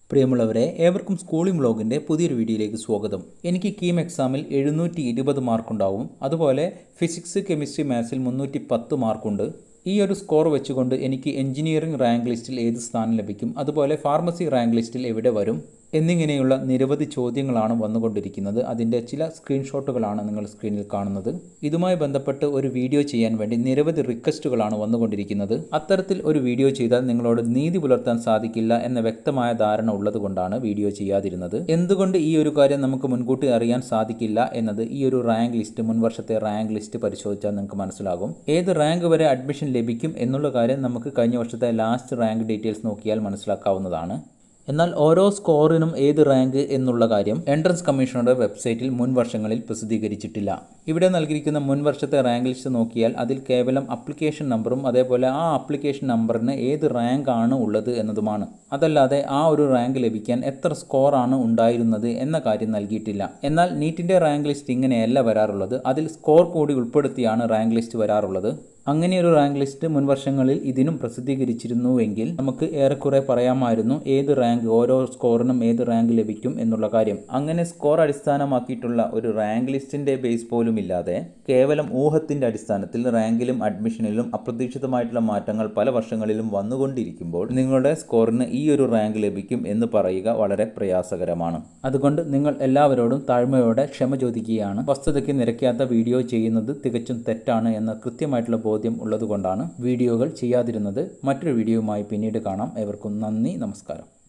പ്രിയമുള്ളവരെ ഏവർക്കും സ്കൂളിംഗ് വ്ളോഗിൻ്റെ പുതിയൊരു വീഡിയോയിലേക്ക് സ്വാഗതം എനിക്ക് കീം എക്സാമിൽ എഴുന്നൂറ്റി ഇരുപത് മാർക്കുണ്ടാവും അതുപോലെ ഫിസിക്സ് കെമിസ്ട്രി മാത്സിൽ മുന്നൂറ്റി പത്ത് മാർക്കുണ്ട് ഈ ഒരു സ്കോർ വെച്ചുകൊണ്ട് എനിക്ക് എഞ്ചിനീയറിംഗ് റാങ്ക് ലിസ്റ്റിൽ ഏത് സ്ഥാനം ലഭിക്കും അതുപോലെ ഫാർമസി റാങ്ക് ലിസ്റ്റിൽ എവിടെ വരും എന്നിങ്ങനെയുള്ള നിരവധി ചോദ്യങ്ങളാണ് വന്നുകൊണ്ടിരിക്കുന്നത് അതിൻ്റെ ചില സ്ക്രീൻഷോട്ടുകളാണ് നിങ്ങൾ സ്ക്രീനിൽ കാണുന്നത് ഇതുമായി ബന്ധപ്പെട്ട് ഒരു വീഡിയോ ചെയ്യാൻ വേണ്ടി നിരവധി റിക്വസ്റ്റുകളാണ് വന്നുകൊണ്ടിരിക്കുന്നത് അത്തരത്തിൽ ഒരു വീഡിയോ ചെയ്താൽ നിങ്ങളോട് നീതി പുലർത്താൻ സാധിക്കില്ല എന്ന വ്യക്തമായ ധാരണ ഉള്ളതുകൊണ്ടാണ് വീഡിയോ ചെയ്യാതിരുന്നത് എന്തുകൊണ്ട് ഈ ഒരു കാര്യം നമുക്ക് മുൻകൂട്ടി അറിയാൻ സാധിക്കില്ല എന്നത് ഈ ഒരു റാങ്ക് ലിസ്റ്റ് മുൻ വർഷത്തെ റാങ്ക് ലിസ്റ്റ് പരിശോധിച്ചാൽ നിങ്ങൾക്ക് മനസ്സിലാകും ഏത് റാങ്ക് വരെ അഡ്മിഷൻ ലഭിക്കും എന്നുള്ള കാര്യം നമുക്ക് കഴിഞ്ഞ വർഷത്തെ ലാസ്റ്റ് റാങ്ക് ഡീറ്റെയിൽസ് നോക്കിയാൽ മനസ്സിലാക്കാവുന്നതാണ് എന്നാൽ ഓരോ സ്കോറിനും ഏത് റാങ്ക് എന്നുള്ള കാര്യം എൻട്രൻസ് കമ്മീഷണറുടെ വെബ്സൈറ്റിൽ മുൻ വർഷങ്ങളിൽ പ്രസിദ്ധീകരിച്ചിട്ടില്ല ഇവിടെ നൽകിയിരിക്കുന്ന മുൻ വർഷത്തെ റാങ്ക് ലിസ്റ്റ് നോക്കിയാൽ അതിൽ കേവലം അപ്ലിക്കേഷൻ നമ്പറും അതേപോലെ ആ അപ്ലിക്കേഷൻ നമ്പറിന് ഏത് റാങ്ക് ആണ് ഉള്ളത് എന്നതുമാണ് അതല്ലാതെ ആ ഒരു റാങ്ക് ലഭിക്കാൻ എത്ര സ്കോറാണ് ഉണ്ടായിരുന്നത് എന്ന കാര്യം നൽകിയിട്ടില്ല എന്നാൽ നീറ്റിൻ്റെ റാങ്ക് ലിസ്റ്റ് ഇങ്ങനെയല്ല വരാറുള്ളത് അതിൽ സ്കോർ കൂടി ഉൾപ്പെടുത്തിയാണ് റാങ്ക് ലിസ്റ്റ് വരാറുള്ളത് അങ്ങനെ ഒരു റാങ്ക് ലിസ്റ്റ് മുൻ വർഷങ്ങളിൽ ഇതിനും പ്രസിദ്ധീകരിച്ചിരുന്നുവെങ്കിൽ നമുക്ക് ഏറെക്കുറെ പറയാമായിരുന്നു ഏത് റാങ്ക് ഓരോ സ്കോറിനും ഏത് റാങ്ക് ലഭിക്കും എന്നുള്ള കാര്യം അങ്ങനെ സ്കോർ അടിസ്ഥാനമാക്കിയിട്ടുള്ള ഒരു റാങ്ക് ലിസ്റ്റിന്റെ ബേസ് പോലും ഇല്ലാതെ കേവലം ഊഹത്തിന്റെ അടിസ്ഥാനത്തിൽ റാങ്കിലും അഡ്മിഷനിലും അപ്രതീക്ഷിതമായിട്ടുള്ള മാറ്റങ്ങൾ പല വർഷങ്ങളിലും വന്നുകൊണ്ടിരിക്കുമ്പോൾ നിങ്ങളുടെ സ്കോറിന് ഈ ഒരു റാങ്ക് ലഭിക്കും എന്ന് പറയുക വളരെ പ്രയാസകരമാണ് അതുകൊണ്ട് നിങ്ങൾ എല്ലാവരോടും താഴ്മയോടെ ക്ഷമ ചോദിക്കുകയാണ് വസ്തുതയ്ക്ക് നിരക്കാത്ത വീഡിയോ ചെയ്യുന്നത് തികച്ചും തെറ്റാണ് എന്ന കൃത്യമായിട്ടുള്ള ബോധ്യം ഉള്ളതുകൊണ്ടാണ് വീഡിയോകൾ ചെയ്യാതിരുന്നത് മറ്റൊരു വീഡിയോയുമായി പിന്നീട് കാണാം ഏവർക്കും നന്ദി നമസ്കാരം